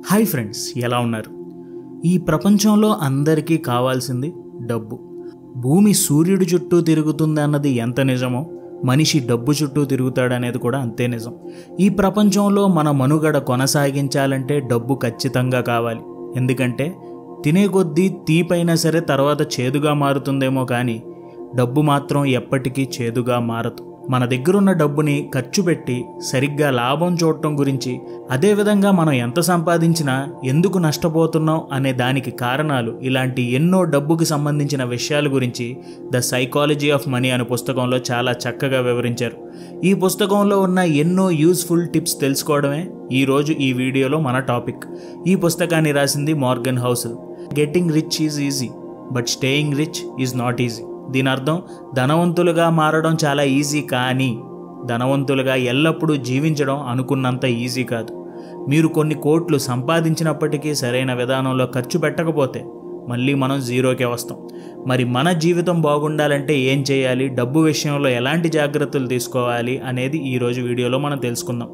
hi friends ఎలా ఉన్నారు ఈ ప్రపంచంలో అందరికీ కావాల్సింది డబ్బు భూమి సూర్యుడి చుట్టూ తిరుగుతుంది అన్నది ఎంత నిజమో మనిషి డబ్బు చుట్టూ తిరుగుతాడనేది కూడా అంతే నిజం ఈ ప్రపంచంలో మన మనుగడ కొనసాగించాలంటే డబ్బు ఖచ్చితంగా కావాలి ఎందుకంటే తినే కొద్దీ తీపైనా సరే తర్వాత చేదుగా మారుతుందేమో కానీ డబ్బు మాత్రం ఎప్పటికీ చేదుగా మారదు మన దగ్గరున్న డబ్బుని ఖర్చు పెట్టి సరిగ్గా లాభం చూడటం గురించి అదేవిధంగా మనం ఎంత సంపాదించినా ఎందుకు నష్టపోతున్నాం అనే దానికి కారణాలు ఇలాంటి ఎన్నో డబ్బుకి సంబంధించిన విషయాల గురించి ద సైకాలజీ ఆఫ్ మనీ అనే పుస్తకంలో చాలా చక్కగా వివరించారు ఈ పుస్తకంలో ఉన్న ఎన్నో యూస్ఫుల్ టిప్స్ తెలుసుకోవడమే ఈరోజు ఈ వీడియోలో మన టాపిక్ ఈ పుస్తకాన్ని రాసింది Morgan Housel getting rich is easy but staying rich is not easy దీని అర్థం ధనవంతులుగా మారడం చాలా ఈజీ కానీ ధనవంతులుగా ఎల్లప్పుడూ జీవించడం అనుకున్నంత ఈజీ కాదు మీరు కొన్ని కోట్లు సంపాదించినప్పటికీ సరైన విధానంలో ఖర్చు పెట్టకపోతే మళ్ళీ మనం జీరోకే వస్తాం మరి మన జీవితం బాగుండాలంటే ఏం చేయాలి డబ్బు విషయంలో ఎలాంటి జాగ్రత్తలు తీసుకోవాలి అనేది ఈరోజు వీడియోలో మనం తెలుసుకుందాం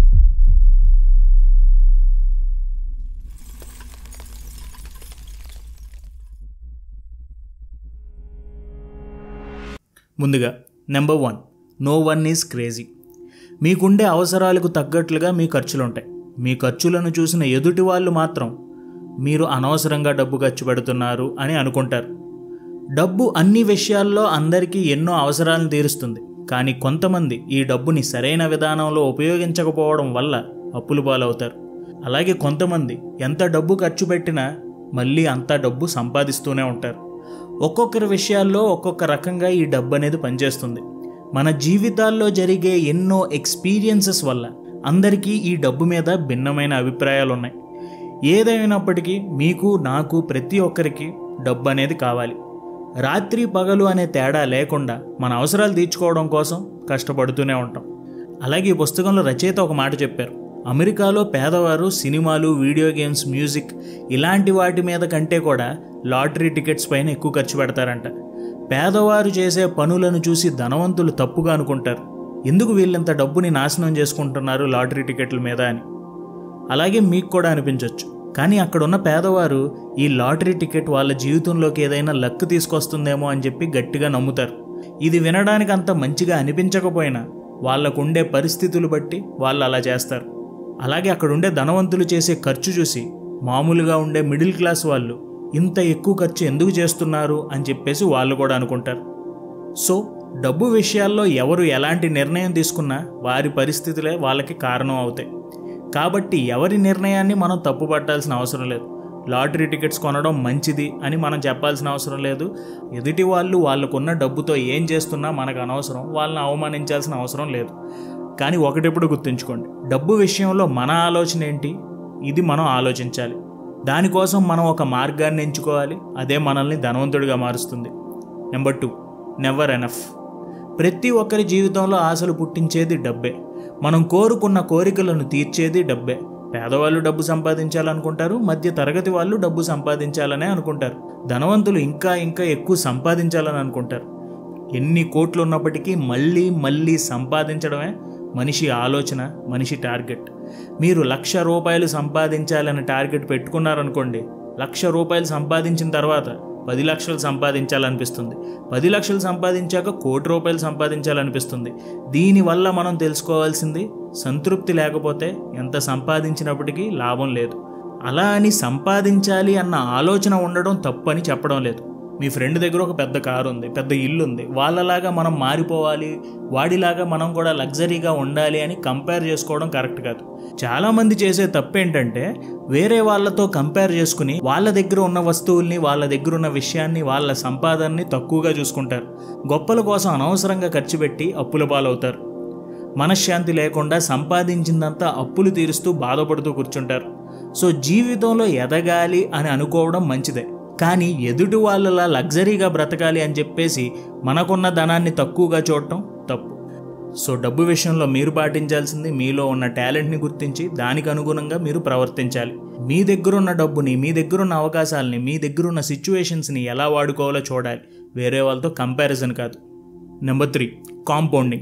ముందుగా number one no one is crazy మీకుండే అవసరాలకు తగ్గట్లుగా మీ ఖర్చులు ఉంటాయి మీ ఖర్చులను చూసిన ఎదుటి వాళ్ళు మాత్రం మీరు అనవసరంగా డబ్బు ఖర్చు పెడుతున్నారు అని అనుకుంటారు డబ్బు అన్ని విషయాల్లో అందరికీ ఎన్నో అవసరాలను తీరుస్తుంది కానీ కొంతమంది ఈ డబ్బుని సరైన విధానంలో ఉపయోగించకపోవడం వల్ల అప్పులు పాలవుతారు అలాగే కొంతమంది ఎంత డబ్బు ఖర్చు పెట్టినా మళ్ళీ అంత డబ్బు సంపాదిస్తూనే ఉంటారు ఒక్కొక్కరి విషయాల్లో ఒక్కొక్క రకంగా ఈ డబ్బు అనేది పనిచేస్తుంది మన జీవితాల్లో జరిగే ఎన్నో ఎక్స్పీరియన్సెస్ వల్ల అందరికీ ఈ డబ్బు మీద భిన్నమైన అభిప్రాయాలు ఉన్నాయి ఏదైనప్పటికీ మీకు నాకు ప్రతి ఒక్కరికి డబ్బు అనేది కావాలి రాత్రి పగలు అనే తేడా లేకుండా మన అవసరాలు తీర్చుకోవడం కోసం కష్టపడుతూనే ఉంటాం అలాగే ఈ పుస్తకంలో రచయిత ఒక మాట చెప్పారు అమెరికాలో పేదవారు సినిమాలు వీడియో గేమ్స్ మ్యూజిక్ ఇలాంటి వాటి మీద కంటే కూడా లాటరీ టికెట్స్ పైన ఎక్కువ ఖర్చు పెడతారంట పేదవారు చేసే పనులను చూసి ధనవంతులు తప్పుగా అనుకుంటారు ఎందుకు వీళ్ళంత డబ్బుని నాశనం చేసుకుంటున్నారు లాటరీ టికెట్ల మీద అని అలాగే మీకు కూడా అనిపించవచ్చు కానీ అక్కడున్న పేదవారు ఈ లాటరీ టికెట్ వాళ్ళ జీవితంలోకి ఏదైనా లక్ తీసుకొస్తుందేమో అని చెప్పి గట్టిగా నమ్ముతారు ఇది వినడానికి అంత మంచిగా అనిపించకపోయినా వాళ్ళకుండే పరిస్థితులు బట్టి వాళ్ళు అలా చేస్తారు అలాగే అక్కడ ఉండే ధనవంతులు చేసే ఖర్చు చూసి మామూలుగా ఉండే మిడిల్ క్లాస్ వాళ్ళు ఇంత ఎక్కువ ఖర్చు ఎందుకు చేస్తున్నారు అని చెప్పేసి వాళ్ళు కూడా అనుకుంటారు సో డబ్బు విషయాల్లో ఎవరు ఎలాంటి నిర్ణయం తీసుకున్నా వారి పరిస్థితులే వాళ్ళకి కారణం అవుతాయి కాబట్టి ఎవరి నిర్ణయాన్ని మనం తప్పు పట్టాల్సిన అవసరం లేదు లాటరీ టికెట్స్ కొనడం మంచిది అని మనం చెప్పాల్సిన అవసరం లేదు ఎదుటి వాళ్ళు వాళ్ళకున్న డబ్బుతో ఏం చేస్తున్నా మనకు అనవసరం వాళ్ళని అవమానించాల్సిన అవసరం లేదు కానీ ఒకటెప్పుడు గుర్తుంచుకోండి డబ్బు విషయంలో మన ఆలోచన ఏంటి ఇది మనం ఆలోచించాలి దానికోసం మనం ఒక మార్గాన్ని ఎంచుకోవాలి అదే మనల్ని ధనవంతుడిగా మారుస్తుంది నెంబర్ టూ నెవర్ ఎనఫ్ ప్రతి ఒక్కరి జీవితంలో ఆశలు పుట్టించేది డబ్బే మనం కోరుకున్న కోరికలను తీర్చేది డబ్బే పేదవాళ్ళు డబ్బు సంపాదించాలనుకుంటారు మధ్య తరగతి వాళ్ళు డబ్బు సంపాదించాలనే అనుకుంటారు ధనవంతులు ఇంకా ఇంకా ఎక్కువ సంపాదించాలని అనుకుంటారు ఎన్ని కోట్లు ఉన్నప్పటికీ మళ్ళీ మళ్ళీ సంపాదించడమే మనిషి ఆలోచన మనిషి టార్గెట్ మీరు లక్ష రూపాయలు సంపాదించాలని టార్గెట్ పెట్టుకున్నారనుకోండి లక్ష రూపాయలు సంపాదించిన తర్వాత పది లక్షలు సంపాదించాలనిపిస్తుంది పది లక్షలు సంపాదించాక కోటి రూపాయలు సంపాదించాలనిపిస్తుంది దీనివల్ల మనం తెలుసుకోవాల్సింది సంతృప్తి లేకపోతే ఎంత సంపాదించినప్పటికీ లాభం లేదు అలా అని సంపాదించాలి అన్న ఆలోచన ఉండడం తప్పని చెప్పడం లేదు మీ ఫ్రెండ్ దగ్గర ఒక పెద్ద కారు ఉంది పెద్ద ఇల్లు ఉంది వాళ్ళలాగా మనం మారిపోవాలి వాడిలాగా మనం కూడా లగ్జరీగా ఉండాలి అని కంపేర్ చేసుకోవడం కరెక్ట్ కాదు చాలామంది చేసే తప్పు ఏంటంటే వేరే వాళ్ళతో కంపేర్ చేసుకుని వాళ్ళ దగ్గర ఉన్న వస్తువుల్ని వాళ్ళ దగ్గర ఉన్న విషయాన్ని వాళ్ళ సంపాదనని తక్కువగా చూసుకుంటారు గొప్పల కోసం అనవసరంగా ఖర్చు పెట్టి అప్పుల పాలవుతారు మనశ్శాంతి లేకుండా సంపాదించిందంతా అప్పులు తీరుస్తూ బాధపడుతూ కూర్చుంటారు సో జీవితంలో ఎదగాలి అని అనుకోవడం మంచిదే కానీ ఎదుటి వాళ్ళలా లగ్జరీగా బ్రతకాలి అని చెప్పేసి మనకున్న ధనాన్ని తక్కువగా చూడటం తప్పు సో డబ్బు విషయంలో మీరు పాటించాల్సింది మీలో ఉన్న టాలెంట్ని గుర్తించి దానికి అనుగుణంగా మీరు ప్రవర్తించాలి మీ దగ్గరున్న డబ్బుని మీ దగ్గరున్న అవకాశాలని మీ దగ్గరున్న సిచ్యువేషన్స్ని ఎలా వాడుకోవాలో చూడాలి వేరే వాళ్ళతో కంపారిజన్ కాదు number three compounding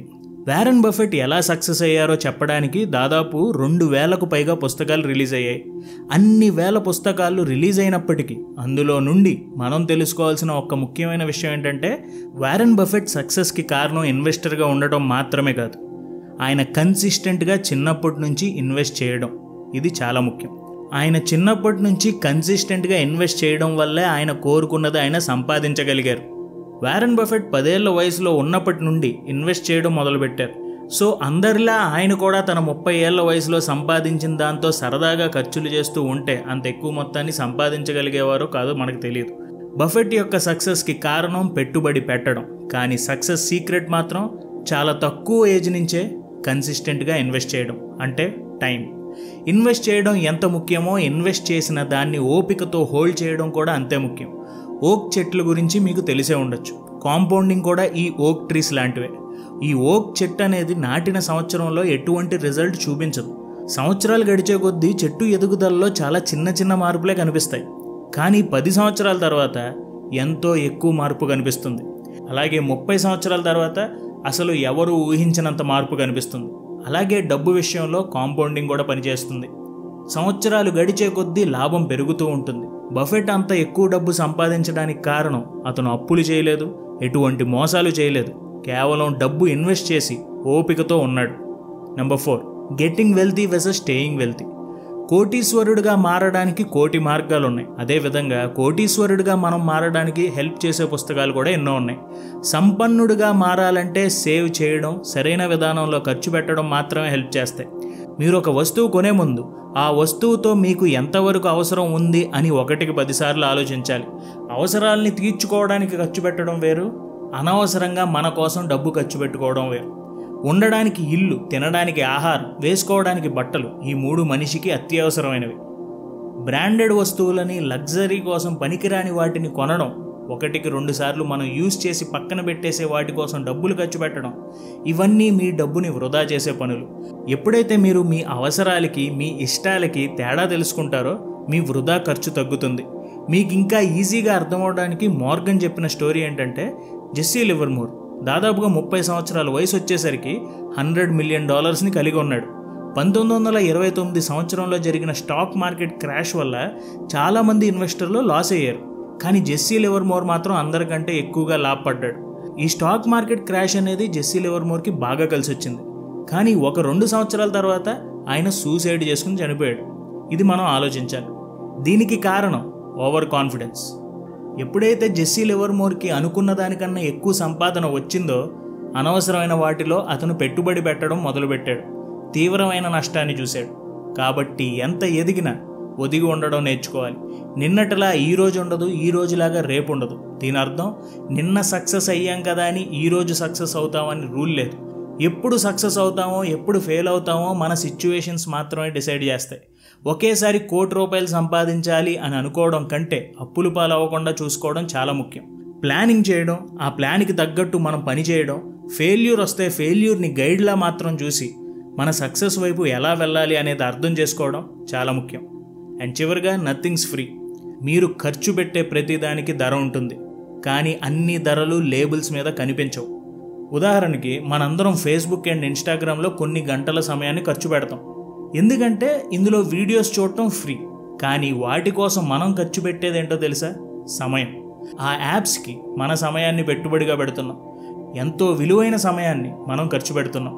Warren Buffett ఎలా సక్సెస్ అయ్యారో చెప్పడానికి దాదాపు రెండు వేలకు పైగా పుస్తకాలు రిలీజ్ అయ్యాయి అన్ని వేల పుస్తకాలు రిలీజ్ అయినప్పటికీ అందులో నుండి మనం తెలుసుకోవాల్సిన ఒక ముఖ్యమైన విషయం ఏంటంటే వ్యారన్ బఫెట్ సక్సెస్కి కారణం ఇన్వెస్టర్గా ఉండటం మాత్రమే కాదు ఆయన కన్సిస్టెంట్గా చిన్నప్పటి నుంచి ఇన్వెస్ట్ చేయడం ఇది చాలా ముఖ్యం ఆయన చిన్నప్పటి నుంచి కన్సిస్టెంట్గా ఇన్వెస్ట్ చేయడం వల్లే ఆయన కోరుకున్నది ఆయన సంపాదించగలిగారు వారన్ బఫెట్ పదేళ్ల వయసులో ఉన్నప్పటి నుండి ఇన్వెస్ట్ చేయడం మొదలుపెట్టారు సో అందరిలా ఆయన కూడా తన ముప్పై ఏళ్ల వయసులో సంపాదించిన దాంతో సరదాగా ఖర్చులు చేస్తూ ఉంటే అంత ఎక్కువ మొత్తాన్ని సంపాదించగలిగేవారో కాదో మనకు తెలియదు బఫెట్ యొక్క సక్సెస్కి కారణం పెట్టుబడి పెట్టడం కానీ సక్సెస్ సీక్రెట్ మాత్రం చాలా తక్కువ ఏజ్ నుంచే కన్సిస్టెంట్గా ఇన్వెస్ట్ చేయడం అంటే టైం ఇన్వెస్ట్ చేయడం ఎంత ముఖ్యమో ఇన్వెస్ట్ చేసిన దాన్ని ఓపికతో హోల్డ్ చేయడం కూడా అంతే ముఖ్యం ఓక్ చెట్ల గురించి మీకు తెలిసే ఉండొచ్చు కాంపౌండింగ్ కూడా ఈ ఓక్ ట్రీస్ లాంటివే ఈ ఓక్ చెట్టు అనేది నాటిన సంవత్సరంలో ఎటువంటి రిజల్ట్ చూపించదు సంవత్సరాలు గడిచే కొద్దీ చెట్టు ఎదుగుదలలో చాలా చిన్న చిన్న మార్పులే కనిపిస్తాయి కానీ పది సంవత్సరాల తర్వాత ఎంతో ఎక్కువ మార్పు కనిపిస్తుంది అలాగే ముప్పై సంవత్సరాల తర్వాత అసలు ఎవరు ఊహించినంత మార్పు కనిపిస్తుంది అలాగే డబ్బు విషయంలో కాంపౌండింగ్ కూడా పనిచేస్తుంది సంవత్సరాలు గడిచే కొద్దీ లాభం పెరుగుతూ ఉంటుంది బఫెట్ అంత ఎక్కువ డబ్బు సంపాదించడానికి కారణం అతను అప్పులు చేయలేదు ఎటువంటి మోసాలు చేయలేదు కేవలం డబ్బు ఇన్వెస్ట్ చేసి ఓపికతో ఉన్నాడు number four getting wealthy versus staying wealthy కోటీశ్వరుడిగా మారడానికి కోటి మార్గాలు ఉన్నాయి అదేవిధంగా కోటీశ్వరుడిగా మనం మారడానికి హెల్ప్ చేసే పుస్తకాలు కూడా ఎన్నో ఉన్నాయి సంపన్నుడిగా మారాలంటే సేవ్ చేయడం సరైన విధానంలో ఖర్చు పెట్టడం మాత్రమే హెల్ప్ చేస్తాయి మీరు ఒక వస్తువు కొనే ముందు ఆ వస్తువుతో మీకు ఎంతవరకు అవసరం ఉంది అని ఒకటికి పదిసార్లు ఆలోచించాలి అవసరాల్ని తీర్చుకోవడానికి ఖర్చు పెట్టడం వేరు అనవసరంగా మన కోసం డబ్బు ఖర్చు పెట్టుకోవడం వేరు ఉండడానికి ఇల్లు తినడానికి ఆహారం వేసుకోవడానికి బట్టలు ఈ మూడు మనిషికి అత్యవసరమైనవి బ్రాండెడ్ వస్తువులని లగ్జరీ కోసం పనికిరాని వాటిని కొనడం ఒకటికి రెండు సార్లు మనం యూజ్ చేసి పక్కన పెట్టేసే వాటి కోసం డబ్బులు ఖర్చు పెట్టడం ఇవన్నీ మీ డబ్బుని వృధా చేసే పనులు ఎప్పుడైతే మీరు మీ అవసరాలకి మీ ఇష్టాలకి తేడా తెలుసుకుంటారో మీ వృధా ఖర్చు తగ్గుతుంది మీకు ఇంకా ఈజీగా అర్థమవడానికి మార్గన్ చెప్పిన స్టోరీ ఏంటంటే జెస్సీ లివర్మోర్ దాదాపుగా ముప్పై సంవత్సరాల వయసు వచ్చేసరికి హండ్రెడ్ మిలియన్ డాలర్స్ని కలిగి ఉన్నాడు పంతొమ్మిది వందల ఇరవై తొమ్మిది సంవత్సరంలో జరిగిన స్టాక్ మార్కెట్ క్రాష్ వల్ల చాలామంది ఇన్వెస్టర్లు లాస్ అయ్యారు కానీ జెస్సీ లివర్మోర్ మాత్రం అందరికంటే ఎక్కువగా లాభపడ్డాడు ఈ స్టాక్ మార్కెట్ క్రాష్ అనేది జెస్సీ లివర్మోర్కి బాగా కలిసి వచ్చింది కానీ ఒక రెండు సంవత్సరాల తర్వాత ఆయన సూసైడ్ చేసుకుని చనిపోయాడు ఇది మనం ఆలోచించాలి దీనికి కారణం ఓవర్ కాన్ఫిడెన్స్ ఎప్పుడైతే జెస్సీ లివర్మోర్కి అనుకున్న దానికన్నా ఎక్కువ సంపాదన వచ్చిందో అనవసరమైన వాటిలో అతను పెట్టుబడి పెట్టడం మొదలుపెట్టాడు తీవ్రమైన నష్టాన్ని చూశాడు కాబట్టి ఎంత ఎదిగినా ఒదిగి ఉండడం నేర్చుకోవాలి నిన్నటిలా ఈ రోజు ఉండదు ఈ రోజులాగా రేపు ఉండదు దీని అర్థం నిన్న సక్సెస్ అయ్యాం కదా అని ఈ రోజు సక్సెస్ అవుతామని రూల్ లేదు ఎప్పుడు సక్సెస్ అవుతామో ఎప్పుడు ఫెయిల్ అవుతామో మన సిచ్యువేషన్స్ మాత్రమే డిసైడ్ చేస్తాయి ఒకేసారి కోటి రూపాయలు సంపాదించాలి అని అనుకోవడం కంటే అప్పులు పాలవ్వకుండా చూసుకోవడం చాలా ముఖ్యం ప్లానింగ్ చేయడం ఆ ప్లాన్కి తగ్గట్టు మనం పని చేయడం ఫెయిల్యూర్ వస్తే ఫెయిల్యూర్ని గైడ్లా మాత్రం చూసి మన సక్సెస్ వైపు ఎలా వెళ్ళాలి అనేది అర్థం చేసుకోవడం చాలా ముఖ్యం అండ్ చివరిగా నథింగ్స్ ఫ్రీ మీరు ఖర్చు పెట్టే ప్రతి దానికి ధర ఉంటుంది కానీ అన్ని ధరలు లేబుల్స్ మీద కనిపించవు ఉదాహరణకి మనందరం ఫేస్బుక్ అండ్ ఇన్స్టాగ్రామ్లో కొన్ని గంటల సమయాన్ని ఖర్చు పెడతాం ఎందుకంటే ఇందులో వీడియోస్ చూడటం ఫ్రీ కానీ వాటి కోసం మనం ఖర్చు పెట్టేదేంటో తెలుసా సమయం ఆ యాప్స్కి మన సమయాన్ని పెట్టుబడిగా పెడుతున్నాం ఎంతో విలువైన సమయాన్ని మనం ఖర్చు పెడుతున్నాం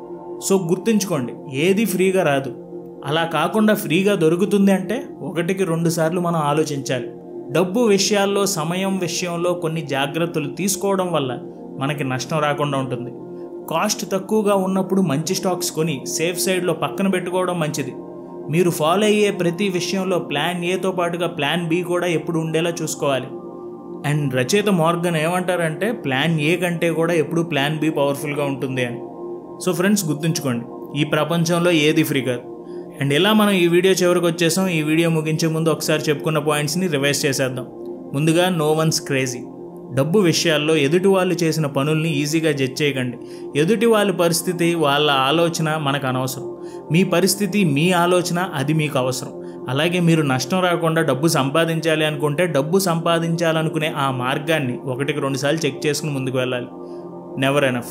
సో గుర్తుంచుకోండి ఏది ఫ్రీగా రాదు అలా కాకుండా ఫ్రీగా దొరుకుతుంది అంటే ఒకటికి రెండు సార్లు మనం ఆలోచించాలి డబ్బు విషయాల్లో సమయం విషయంలో కొన్ని జాగ్రత్తలు తీసుకోవడం వల్ల మనకి నష్టం రాకుండా ఉంటుంది కాస్ట్ తక్కువగా ఉన్నప్పుడు మంచి స్టాక్స్ కొని సేఫ్ సైడ్లో పక్కన పెట్టుకోవడం మంచిది మీరు ఫాలో అయ్యే ప్రతి విషయంలో ప్లాన్ ఏతో పాటుగా ప్లాన్ బి కూడా ఎప్పుడు ఉండేలా చూసుకోవాలి అండ్ రచయిత మార్గన్ ఏమంటారంటే ప్లాన్ ఏ కంటే కూడా ఎప్పుడు ప్లాన్ బి పవర్ఫుల్గా ఉంటుంది అని సో ఫ్రెండ్స్ గుర్తుంచుకోండి ఈ ప్రపంచంలో ఏది ఫ్రీ కాదు అండ్ ఇలా మనం ఈ వీడియో చివరికి వచ్చేసాం ఈ వీడియో ముగించే ముందు ఒకసారి చెప్పుకున్న పాయింట్స్ని రివైజ్ చేసేద్దాం ముందుగా నో వన్స్ క్రేజీ డబ్బు విషయాల్లో ఎదుటి వాళ్ళు చేసిన పనుల్ని ఈజీగా జడ్జ్ చేయకండి ఎదుటి వాళ్ళ పరిస్థితి వాళ్ళ ఆలోచన మనకు అనవసరం మీ పరిస్థితి మీ ఆలోచన అది మీకు అవసరం అలాగే మీరు నష్టం రాకుండా డబ్బు సంపాదించాలి అనుకుంటే డబ్బు సంపాదించాలనుకునే ఆ మార్గాన్ని ఒకటికి రెండుసార్లు చెక్ చేసుకుని ముందుకు వెళ్ళాలి నెవర్ ఎనఫ్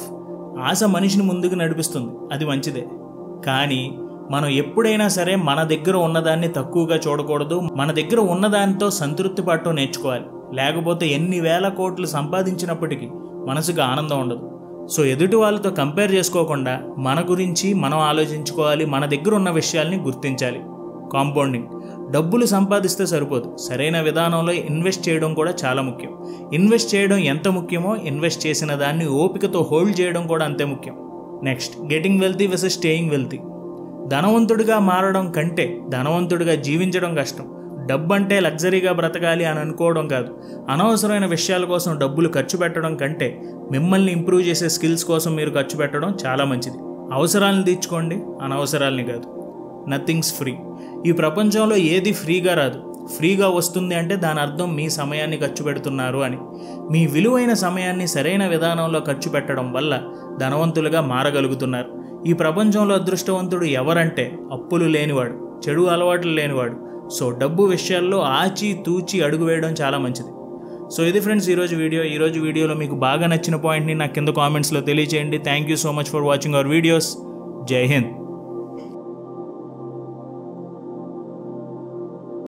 ఆశ మనిషిని ముందుకు నడిపిస్తుంది అది మంచిదే కానీ మనం ఎప్పుడైనా సరే మన దగ్గర ఉన్నదాన్ని తక్కువగా చూడకూడదు మన దగ్గర ఉన్నదానితో సంతృప్తి పడటం నేర్చుకోవాలి లేకపోతే ఎన్ని వేల కోట్లు సంపాదించినప్పటికీ మనసుకు ఆనందం ఉండదు సో ఎదుటి వాళ్ళతో కంపేర్ చేసుకోకుండా మన గురించి మనం ఆలోచించుకోవాలి మన దగ్గర ఉన్న విషయాల్ని గుర్తించాలి కాంపౌండింగ్ డబ్బులు సంపాదిస్తే సరిపోదు సరైన విధానంలో ఇన్వెస్ట్ చేయడం కూడా చాలా ముఖ్యం ఇన్వెస్ట్ చేయడం ఎంత ముఖ్యమో ఇన్వెస్ట్ చేసిన దాన్ని ఓపికతో హోల్డ్ చేయడం కూడా అంతే ముఖ్యం next getting wealthy versus staying wealthy ధనవంతుడిగా మారడం కంటే ధనవంతుడిగా జీవించడం కష్టం డబ్బు అంటే లగ్జరీగా బ్రతకాలి అని అనుకోవడం కాదు అనవసరమైన విషయాల కోసం డబ్బులు ఖర్చు పెట్టడం కంటే మిమ్మల్ని ఇంప్రూవ్ చేసే స్కిల్స్ కోసం మీరు ఖర్చు పెట్టడం చాలా మంచిది అవసరాలను తీర్చుకోండి అనవసరాలని కాదు నథింగ్స్ ఫ్రీ ఈ ప్రపంచంలో ఏది ఫ్రీగా రాదు ఫ్రీగా వస్తుంది అంటే దాని అర్థం మీ సమయాన్ని ఖర్చు పెడుతున్నారు అని మీ విలువైన సమయాన్ని సరైన విధానంలో ఖర్చు పెట్టడం వల్ల ధనవంతులుగా మారగలుగుతున్నారు ఈ ప్రపంచంలో అదృష్టవంతుడు ఎవరంటే అప్పులు లేనివాడు చెడు అలవాట్లు లేనివాడు సో డబ్బు విషయాల్లో ఆచి తూచి అడుగు వేయడం చాలా మంచిది సో ఇది ఫ్రెండ్స్ ఈరోజు వీడియో ఈరోజు వీడియోలో మీకు బాగా నచ్చిన పాయింట్ని నాకు కింద కామెంట్స్లో తెలియచేయండి thank you so much for watching our videos జై హింద్